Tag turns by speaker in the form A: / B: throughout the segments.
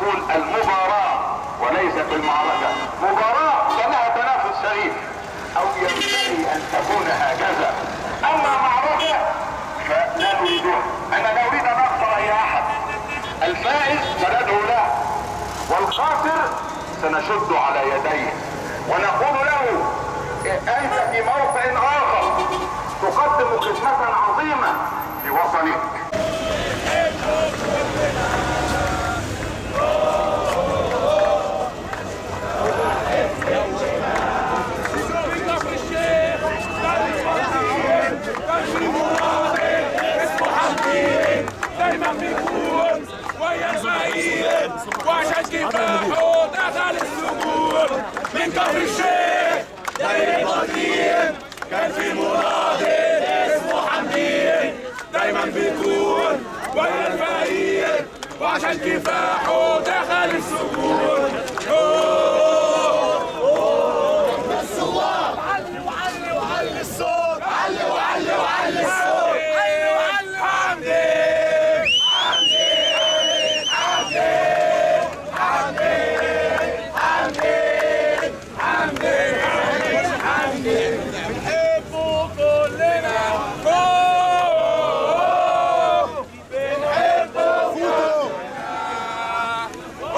A: نقول المباراة وليست المعركة مباراة كانها تنافس شريف او ينبغي ان تكون هكذا اما معركة فلا نريدها انا لا اريد ان اخسر اي احد الفائز سندعو له والخاسر سنشد على يديه ونقول له انت في موقع اخر تقدم خدمة عظيمة لوطنك
B: دايما بيكون ويا الفقير وعشان كفاحه دخل السجون من كفر الشيخ داير قديم كان في مناضل اسمه حمدين دايما بيكون ويا الفقير وعشان كفاحه دخل السجون علي وعلي وعلي الصوت علي وعلي وعلي الصوت علي وعلي حمدين بنحبه كلنا أوه، بنحبه كلنا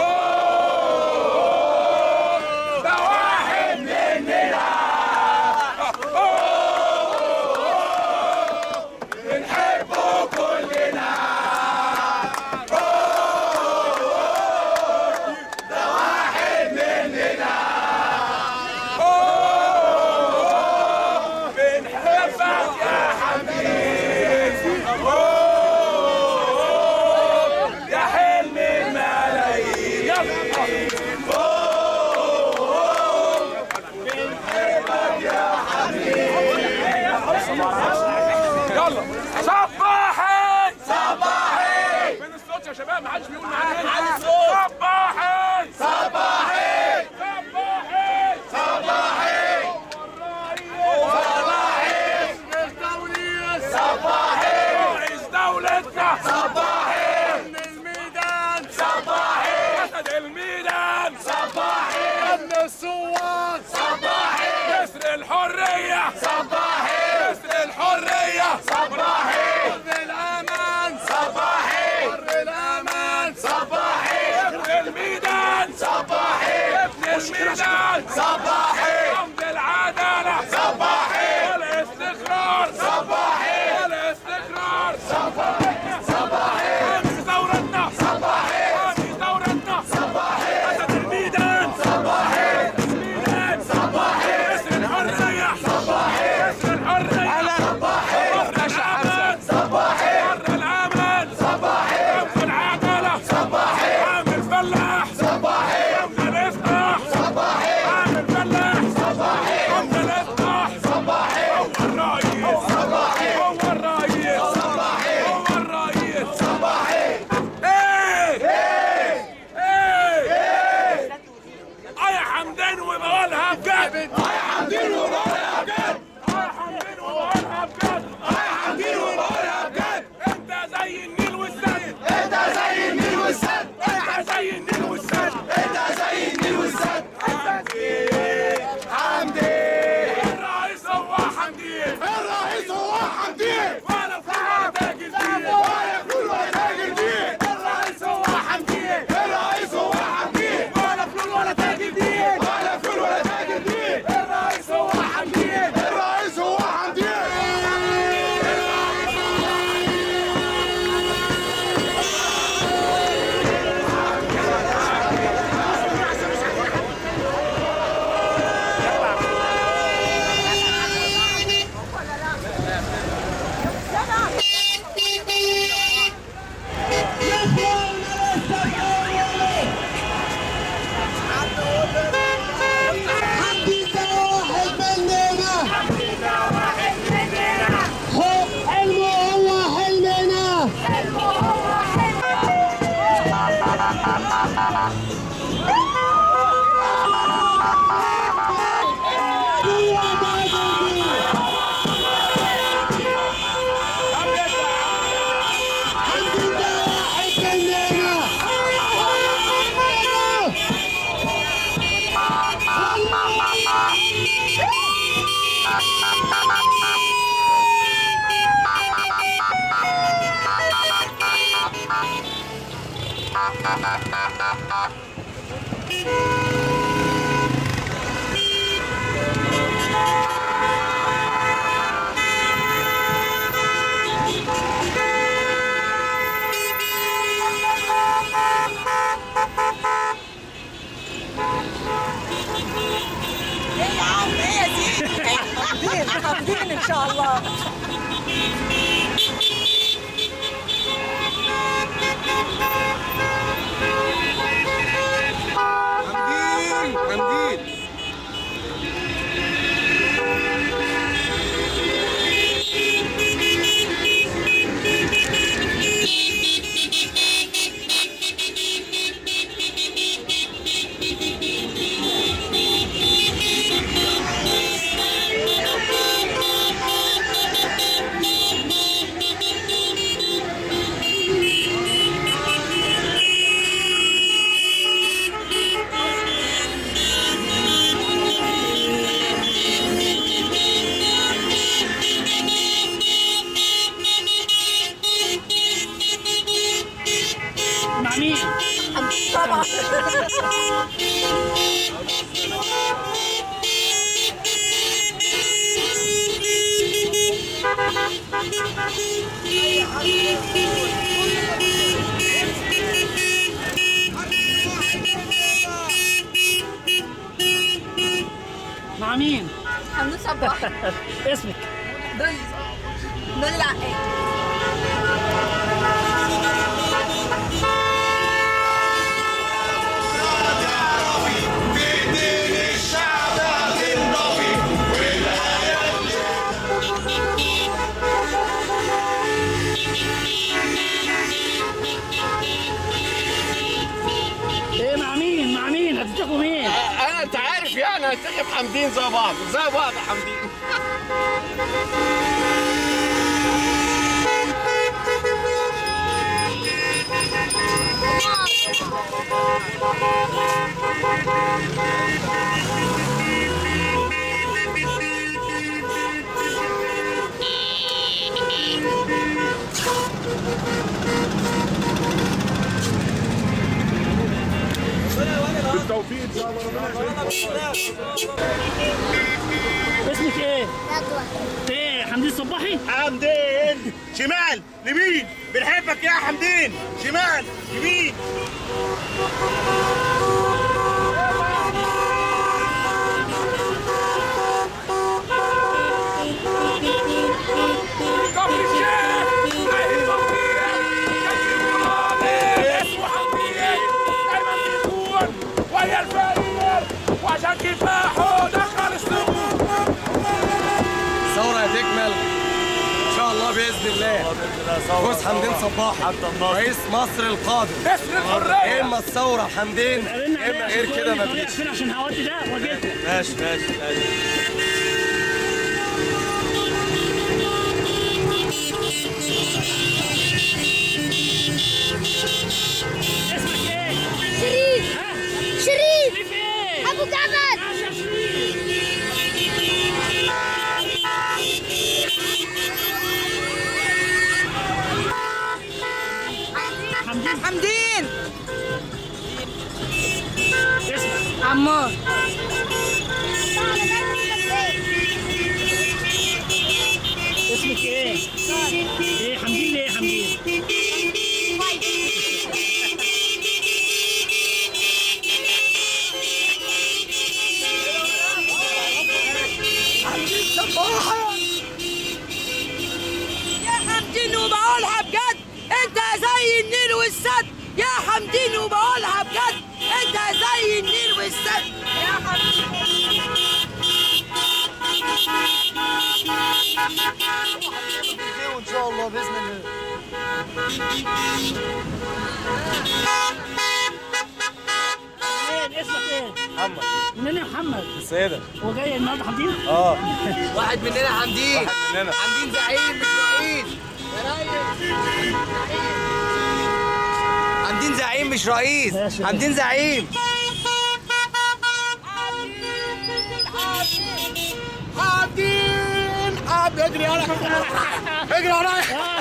B: أوه، ده واحد مننا أوه، بنحبه كلنا أوه، ده واحد مننا أوه، بنحبك يا حبيب أوه، يا حلم الملايين يلا أوه، بنحبك يا حبيب يلا صباحي صباحي فين الصوت يا شباب ما حدش بيقول معانا علي الصوت صباحي صباحي صباحي صباحي صباحي رئيس دولتنا صباحي ابن الميدان صباحي اسد الميدان صباحي ابن الثوار صباحي مصر الحرية صباحي مصر الحرية صباحي ابن الامان صباحي ابن الامان صباحي ابن الميدان صباحي ابن الميدان صباحي رمز العدالة صباحي والاستقرار صباحي والاستقرار صباحي صباحي حامي ثورتنا صباحي حامي ثورتنا صباحي اسد الميدان صباحي الميدان صباحي اسر الحرية صباحي اسر الحرية صباحي الأمان صباحي الأمان صباحي رمز العدالة صباحي حامي الفلاح صباحي رمز الإصلاح صباحي حامي الفلاح صباحي رمز الإصلاح صباحي هو الرئيس صباحي هو الرئيس صباحي هو الرئيس صباحي ايه ايه ايه ايه اه يا حمدان وبقولها بجد اه يا حمدان وبقولها بجد اه يا حمدان وبقولها بجد اه يا حمدان وبقولها بجد انت زي النيل والسد انت زي النيل والسد انت زي النيل والسد انت زي النيل والسد حمدين حمدين الرئيس هو حمدين الرئيس هو حمدين ولا فلول ولا تاج الدين ولا فلول ولا تاج الدين الرئيس هو حمدين الرئيس هو حمدين ولا فلول ولا تاج الدين ولا فلول ولا تاج الدين
C: ايه يا عم ايه يا سيدي حامدين حامدين ان شاء الله
B: حمدين حمدين
D: مع مين؟
C: طبعا
D: مع مين؟
C: حمدين صباح
D: اسمك
C: دول دول العقاد
D: ايه مع مين؟ مع مين؟ هتتفقوا مين؟
B: انا انت عارف يعني هنتخب حمدين زي بعض زي بعض يا حمدين
D: اسمك ايه؟ ايه حمدين صباحي؟
E: حمدين شمال لمين بنحبك يا حمدين شمال يمين
B: كفر الشيخ عين مطيع كشف مرادي اسمه حمدين دايما بيكون ويا الفقير وعشان كفاحه دخل السوق
F: الثورة هتكمل إن شاء الله بإذن الله فوز حمدين صباح رئيس مصر القادم
B: نسر الحرية
F: إما الثورة حمدين
D: قابلنا
F: إما
D: عليها
F: غير كده
D: طريق
F: مفيش
D: فين عشان هودي ده واجهكم
F: ماشي ماشي ماشي
D: اسمك ايه؟
G: شريف
D: ها؟
G: شريف
D: شريف ايه؟
G: ابو جبل
D: ماشي يا شريف حمدين
C: حمدين
D: اسمك
C: عمار
D: اسمك ايه؟ ايه حمدين ليه حمدين؟
C: يا حمدين وبقولها بجد انت زي النيل والسد يا حمدين وبقولها بجد انت زي النيل والسد يا حمدين
F: وإن شاء الله بإذن الله
D: ايه اسمك ايه؟
F: محمد
D: منين يا محمد؟
F: السيدة
D: هو جاي النهارده حمدين؟
F: اه
E: واحد مننا حمدين
F: واحد مننا
E: حمدين زعيم مش رئيس حمدين زعيم مش رئيس
D: ماشي.
E: حمدين زعيم
B: حمدين حمدين اجري ورايا اجري ورايا